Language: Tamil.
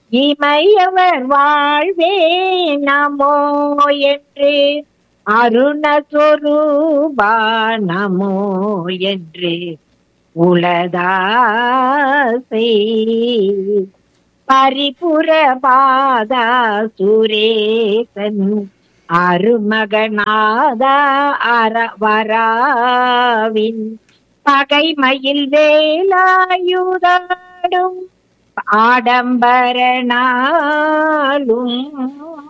இமையவர் வாழ்வே நமோ என்று அருணஸ்வரூபா நமோ என்று உளதாசை பரிபுர பாதா சுரேசன் அருமகநாதா அரவராவின் பகைமயில் வேலாயுதாடும் ஆடம்பர நாளும்